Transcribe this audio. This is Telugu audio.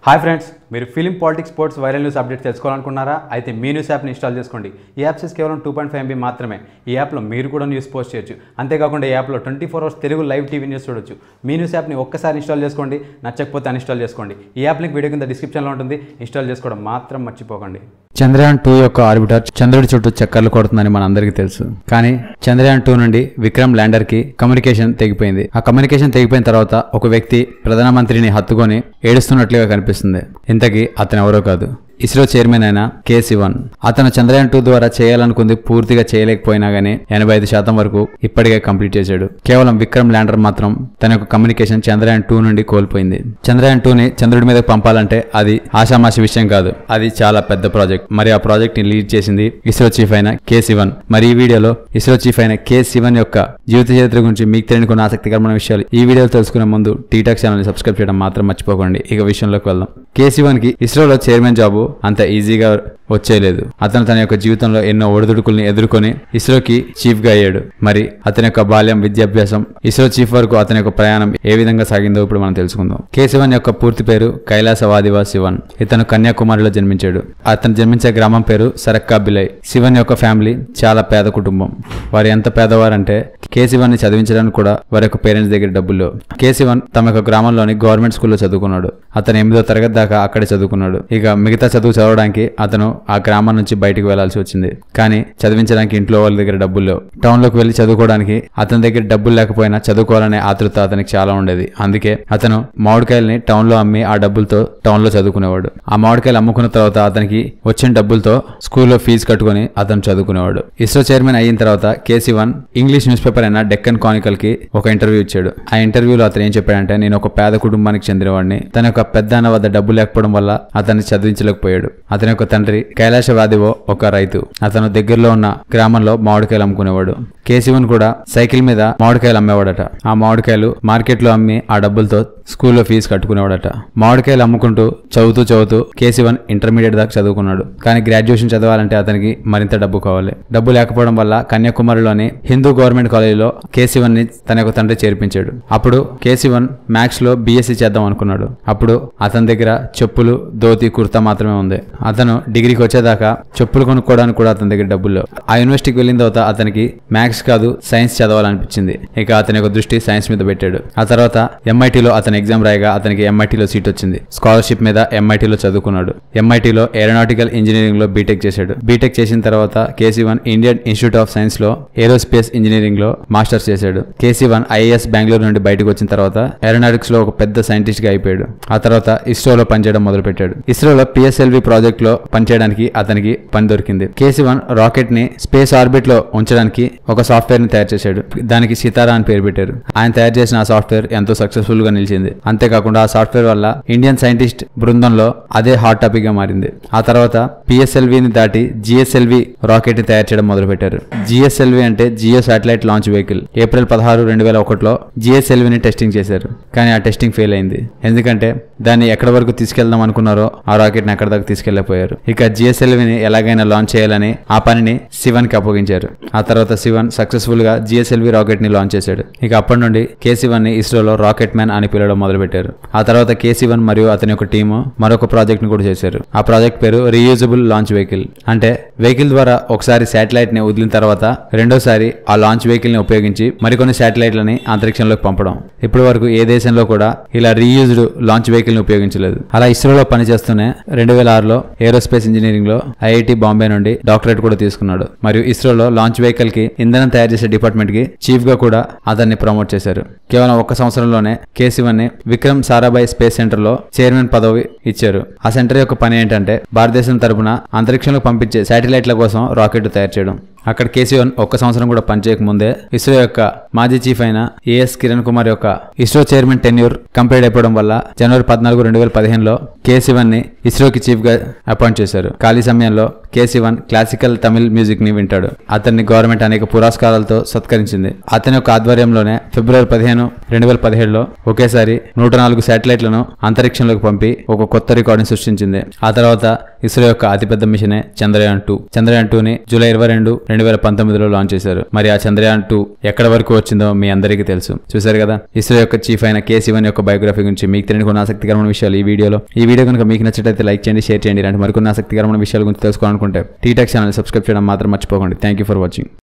హాయ్ ఫ్రెండ్స్ మీరు film politics sports viral news update తెలుసుకోవాలనుకున్నారా అయితే మీ న్యూస్ యాప్ని ఇన్స్టాల్ చేసుకోండి ఈ యాప్ సైజ్ కేవలం టూ పాయింట్ ఫైవ్ ఎంబీ మాత్రమే ఈ యాప్లో మీరు కూడా న్యూస్ పోస్ట్ చేయొచ్చు అంతేకాకుండా ఈ యాప్లో twenty four hours Telugu live TV news చూడొచ్చు మీ న్యూస్ యాప్ని ఒక్కసారి ఇన్స్టాల్ చేసుకోండి నచ్చకపోతే అన్ఇన్స్టాల్ చేసుకోండి ఈ యాప్ లింక్ వీడియో కింద డిస్క్రిప్షన్లో ఉంటుంది ఇన్స్టాల్ చేసుకోవడం మాత్రం మర్చిపోకండి చంద్రయాన్ టూ యొక్క ఆర్బిటర్ చంద్రుడి చుట్టూ చక్కర్లు కొడుతుందని మనందరికీ తెలుసు కానీ చంద్రయాన్ టూ నుండి విక్రమ్ ల్యాండర్ కి కమ్యూనికేషన్ తెగిపోయింది ఆ కమ్యూనికేషన్ తెగిపోయిన తర్వాత ఒక వ్యక్తి ప్రధానమంత్రిని హత్తుకొని ఏడుస్తున్నట్లుగా కనిపిస్తుంది ఇంతకీ అతను ఎవరో కాదు ఇస్రో చైర్మన్ అయిన కే శివన్ అతను చంద్రయాన్ టూ ద్వారా చేయాలనుకుంది పూర్తిగా చేయలేకపోయినా గానీ ఎనభై ఐదు శాతం వరకు ఇప్పటికే కంప్లీట్ చేశాడు కేవలం విక్రమ్ ల్యాండర్ మాత్రం తన యొక్క కమ్యూనికేషన్ చంద్రయాన్ టూ నుండి కోల్పోయింది చంద్రయాన్ టూ ని చంద్రుడి మీదకి పంపాలంటే అది ఆషామాషి విషయం కాదు అది చాలా పెద్ద ప్రాజెక్ట్ మరి ఆ ప్రాజెక్ట్ ని లీడ్ చేసింది ఇస్రో చీఫ్ అయిన కే శివన్ మరి ఈ వీడియోలో ఇస్రో చీఫ్ అయిన కే శివన్ యొక్క జీవిత చరిత్ర గురించి మీకు తెలియని కొన్ని ఆసక్తికరమైన విషయాలు ఈ వీడియోలో తెలుసుకునే ముందు టీటాక్ ఛానల్ ని సబ్స్క్రైబ్ చేయడం మాత్రం మర్చిపోకండి ఇక విషయంలోకి వెళ్దాం కే శివన్ కి ఇస్రోలో చైర్మన్ జాబు అంత ఈజీగా వచ్చేయలేదు అతను తన యొక్క జీవితంలో ఎన్నో ఒడిదుడుకుల్ని ఎదుర్కొని ఇస్రోకి చీఫ్ గా అయ్యాడు మరి అతని యొక్క బాల్యం విద్యాభ్యాసం ఇస్రో చీఫ్ వరకు అతని యొక్క ప్రయాణం ఏ విధంగా సాగిందో ఇప్పుడు మనం తెలుసుకుందాం కే శివన్ యొక్క పూర్తి పేరు కైలాస వాదివా శివన్ ఇతను కన్యాకుమారిలో జన్మించాడు అతను జన్మించే గ్రామం పేరు సరక్కా బిలై శివన్ యొక్క ఫ్యామిలీ చాలా పేద కుటుంబం వారు ఎంత పేదవారంటే కే శివన్ ని చదివించడానికి కూడా వారి యొక్క పేరెంట్స్ దగ్గర డబ్బులు కే శివన్ తమ యొక్క గ్రామంలోని గవర్నమెంట్ స్కూల్లో చదువుకున్నాడు అతను ఎనిమిదో తరగతి దాకా అక్కడే చదువుకున్నాడు ఇక మిగతా చదువు చదవడానికి అతను ఆ గ్రామం నుంచి బయటకు వెళ్లాల్సి వచ్చింది కానీ చదివించడానికి ఇంట్లో వాళ్ళ దగ్గర డబ్బులు లేవు టౌన్ లోకి వెళ్లి చదువుకోవడానికి అతని దగ్గర డబ్బులు లేకపోయినా చదువుకోవాలనే ఆతృత అతనికి చాలా ఉండేది అందుకే అతను మామిడికాయల్ని టౌన్ లో అమ్మి ఆ డబ్బులతో టౌన్ లో చదువుకునేవాడు ఆ మామిడికాయలు అమ్ముకున్న తర్వాత అతనికి వచ్చిన డబ్బులతో స్కూల్లో ఫీజు కట్టుకుని అతను చదువుకునేవాడు ఇస్రో చైర్మన్ అయిన తర్వాత KC one English news paper అయిన డెక్కన్ కానికల్ కి ఒక ఇంటర్వ్యూ ఇచ్చాడు ఆ ఇంటర్వ్యూలో అతను ఏం చెప్పాడంటే నేను ఒక పేద కుటుంబానికి చెందినవాడిని తన యొక్క పెద్ద అన్న వద్ద డబ్బు లేకపోవడం వల్ల అతన్ని చదివించలేకపోయాడు అతని యొక్క తండ్రి కైలాసవాదివో ఒక రైతు అతను దగ్గరలో ఉన్న గ్రామంలో మామిడికాయలు అమ్ముకునేవాడు కేశవన్ కూడా సైకిల్ మీద మామిడికాయలు అమ్మేవాడట ఆ మామిడికాయలు మార్కెట్లో అమ్మి ఆ డబ్బులతో స్కూల్లో ఫీజు కట్టుకునేవాడట మామిడికాయలు అమ్ముకుంటూ చదువుతూ చదువుతూ కేశవన్ ఇంటర్మీడియట్ దాకా చదువుకున్నాడు కానీ గ్రాడ్యుయేషన్ చదవాలంటే అతనికి మరింత డబ్బు కావాలి డబ్బు లేకపోవడం వల్ల కన్యాకుమారిలోని హిందూ గవర్నమెంట్ కాలేజీలో కేశవన్ ని తన యొక్క తండ్రి చేర్పించాడు అప్పుడు కేశవన్ మ్యాథ్స్ లో బీఎస్సీ చేద్దాం అనుకున్నాడు అప్పుడు అతని దగ్గర చెప్పులు ధోతి కుర్తా మాత్రమే ఉంది అతను డిగ్రీకి వచ్చేదాకా చెప్పులు కొనుక్కోవడానికి కూడా అతని దగ్గర డబ్బులు లేవు ఆ యూనివర్సిటీకి వెళ్ళిన తర్వాత అతనికి మ్యాథ్స్ కాదు సైన్స్ చదవాలనిపించింది ఇక అతని యొక్క దృష్టి సైన్స్ మీద పెట్టాడు ఆ తర్వాత ఎంఐటీలో అతని ఎగ్జామ్ రాయగా అతనికి ఎంఐటీలో సీట్ వచ్చింది స్కాలర్షిప్ మీద ఎంఐటీలో చదువుకున్నాడు ఎంఐటీలో ఏరోనాటికల్ ఇంజనీరింగ్ లో బీటెక్ చేశాడు బీటెక్ చేసిన తర్వాత KC one Indian institute of science లో ఏరోస్పేస్ ఇంజనీరింగ్ లో మాస్టర్స్ చేశాడు కేసీ వన్ ఐఏఎస్ బెంగళూరు నుండి బయటకు వచ్చిన తర్వాత ఏరోనాటిక్స్ లో ఒక పెద్ద సైంటిస్ట్ గా అయిపోయాడు ఆ తర్వాత ఇస్రోలో పనిచేయడం మొదలుపెట్టాడు ఇస్రోలో పిఎస్ఎల్వి ప్రాజెక్ట్ లో పనిచేయడానికి అతనికి పని దొరికింది కేసీ వన్ రాకెట్ ని స్పేస్ ఆర్బిట్ లో ఉంచడానికి ఒక సాఫ్ట్వేర్ ని తయారు చేశాడు దానికి సితారా అని పేరు పెట్టారు ఆయన తయారు చేసిన ఆ సాఫ్ట్వేర్ ఎంతో సక్సెస్ఫుల్ గా నిలిచింది అంతేకాకుండా ఆ సాఫ్ట్వేర్ వల్ల ఇండియన్ సైంటిస్ట్ బృందంలో అదే హాట్ టాపిక్ గా మారింది ఆ తర్వాత పిఎస్ఎల్వి ని దాటి జిఎస్ఎల్వి రాకెట్ ని తయారు చేయడం మొదలు పెట్టారు జిఎస్ఎల్వి అంటే geo satellite launch vehicle April పదహారు రెండు వేల ఒకటిలో జిఎస్ఎల్విని టెస్టింగ్ చేశారు కానీ ఆ టెస్టింగ్ ఫెయిల్ అయింది ఎందుకంటే దాన్ని ఎక్కడి వరకు తీసుకెళ్దాం అనుకున్నారో ఆ రాకెట్ ని అక్కడ దాకా తీసుకెళ్లిపోయారు ఇక జిఎస్ఎల్విని ఎలాగైనా లాంచ్ చేయాలని ఆ పనిని శివన్ కి అప్పగించారు ఆ తర్వాత శివన్ సక్సెస్ఫుల్ గా జిఎస్ఎల్వి రాకెట్ ని లాంచ్ చేశాడు ఇక అప్పటి నుండి కే శివన్ ని ఇస్రోలో రాకెట్ మ్యాన్ అని పిలవడం మొదలుపెట్టారు ఆ తర్వాత కే శివన్ మరియు అతని యొక్క టీము మరొక ప్రాజెక్ట్ ని కూడా చేశారు ఆ ప్రాజెక్ట్ పేరు రీయూజబుల్ లాంచ్ వెహికల్ అంటే వెహికల్ ద్వారా ఒకసారి శాటిలైట్ ని వదిలిన తర్వాత రెండోసారి ఆ లాంచ్ వెహికల్ ని ఉపయోగించి మరికొన్ని శాటిలైట్లని అంతరిక్షంలోకి పంపడం ఇప్పటి వరకు ఏ దేశంలో కూడా ఇలా రీయూజ్డ్ లాంచ్ వెహికల్ ని ఉపయోగించలేదు అలా ఇస్రోలో పనిచేస్తూనే రెండు వేల ఆరులో ఏరోస్పేస్ ఇంజనీరింగ్ లో ఐఐటి బాంబే నుండి డాక్టరేట్ కూడా తీసుకున్నాడు మరియు ఇస్రోలో లాంచ్ వెహికల్ కి ఇంధనం తయారు చేసే డిపార్ట్మెంట్ కి చీఫ్ గా కూడా అతన్ని ప్రమోట్ చేశారు కేవలం ఒక్క సంవత్సరంలోనే కేసీవన్ ని విక్రమ్ సారాభాయ్ స్పేస్ సెంటర్ లో చైర్మన్ పదవి ఇచ్చారు ఆ సెంటర్ యొక్క పని ఏంటంటే భారతదేశం తరపున అంతరిక్షంలో పంపించే శాటిలైట్ల కోసం రాకెట్ తయారు చేయడం అక్కడ కేసీవన్ ఒక్క సంవత్సరం కూడా పనిచేయక ముందే ఇస్రో యొక్క మాజీ చీఫ్ అయిన ఏఎస్ కిరణ్ కుమార్ యొక్క ఇస్రో చైర్మన్ టెన్యూర్ కంప్లీట్ అయిపోవడం వల్ల జనవరి పద్నాలుగు రెండు వేల పదిహేనులో కేసీవన్ ని ఇస్రోకి చీఫ్ గా అపాయింట్ చేశారు ఖాళీ సమయంలో కేసీవన్ క్లాసికల్ తమిళ్ మ్యూజిక్ ని వింటాడు అతన్ని గవర్నమెంట్ అనేక పురస్కారాలతో సత్కరించింది అతని యొక్క ఆధ్వర్యంలోనే ఫిబ్రవరి పదిహేను రెండు వేల పదిహేడులో ఒకేసారి నూట నాలుగు శాటిలైట్లను అంతరిక్షంలోకి పంపి ఒక కొత్త రికార్డుని సృష్టించింది ఆ తర్వాత ఇస్రో యొక్క అతిపెద్ద మిషనే చంద్రయాన్ టూ చంద్రయాన్ టూ ని జూలై ఇరవై రెండు రెండు వేల పంతొమ్మిదిలో లాంచ్ చేశారు మరి ఆ చంద్రయాన్ టూ ఎక్కడ వరకు వచ్చిందో మీ అందరికీ తెలుసు చూశారు కదా ఇస్రో యొక్క చీఫ్ అయిన కే శివన్ యొక్క బయోగ్రఫీ గురించి మీకు తెలియని కొన్ని ఆసక్తికరమైన విషయాలు ఈ వీడియోలో ఈ వీడియో కనుక మీకు నచ్చినట్లయితే లైక్ చేయండి షేర్ చేయండి ఇలాంటి మరికొన్ని ఆసక్తికరమైన విషయాల గురించి తెలుసుకోవాలనుకుంటే టీటెక్ ఛానల్ సబ్స్క్రైబ్ చేయడం మాత్రం మర్చిపోకండి థ్యాంక్ యూ ఫర్ వాచింగ్